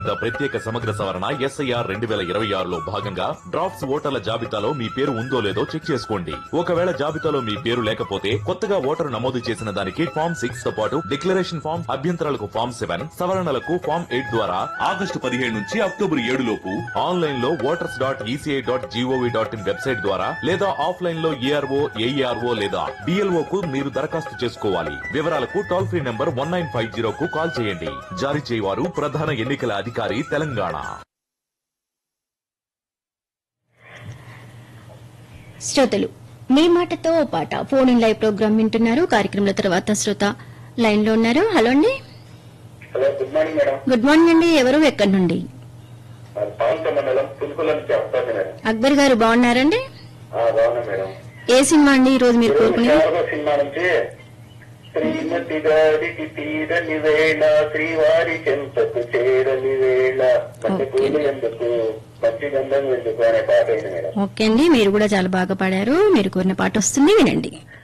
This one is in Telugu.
ద ప్రత్యేక సమగ్ర సవరణ ఎస్ఐఆర్ రెండు వేల ఇరవై ఆరులో భాగంగా డ్రాఫ్ట్స్ ఓటర్ల జాబితాలో మీ పేరు ఉందో లేదో చెక్ చేసుకోండి ఒకవేళ జాబితాలో మీ పేరు లేకపోతే కొత్తగా ఓటరు నమోదు చేసిన దానికి ఫామ్ సిక్స్ తో పాటు డిక్లరేషన్ ఫామ్ అభ్యంతరాలకు ఫామ్ సెవెన్ సవరణలకు ఫామ్ ఎయిట్ ద్వారా ఆగస్టు పదిహేడు నుంచి అక్టోబర్ ఏడు లోపు ఆన్లైన్ లో voters dot ECI dot GOV dot in website ద్వారా లేదా ఆఫ్లైన్ లో ఏఆర్ఓ ఏఈఆర్ఓ లేదా బిఎల్ఓ కు మీరు దరఖాస్తు చేసుకోవాలి వివరాలకు toll free number one nine five zero కు కాల్ చేయండి జారీ చేయవారు ప్రధాన ఎన్నికల అధికారి తెలంగాణ శ్రోతలు మీ మాటతో ఓ పాట ఫోన్ ఇన్ లైవ్ ప్రోగ్రామ్ వింటున్నారు కార్యక్రమంలో తర్వాత శ్రోత లైన్ లో ఉన్నారు హలో అండి hello good morning madam good morning అండి ఎవరు ఎక్కడి నుండి అది పాల్క మండలం పులుకుల నుంచి వస్తాను మేడం అక్బర్ గారు బాగున్నారండి ఆ, బాగున్నా మేడం ఏ సినిమా అండి ఈ రోజు మీరు ఈరోజు కోరుకునేది శారద సినిమా నుంచి శ్రీమతి గారికి తీరని వేళ శ్రీవారి చెంతకు చేరని వేళ మంచి పూలు ఎందుకు మంచి గంధం ఎందుకు అనే పాట అయింది మేడం ఓకే అండి మీరు కూడా చాలా బాగా పాడారు మీరు కోరిన పాట వస్తుంది వినండి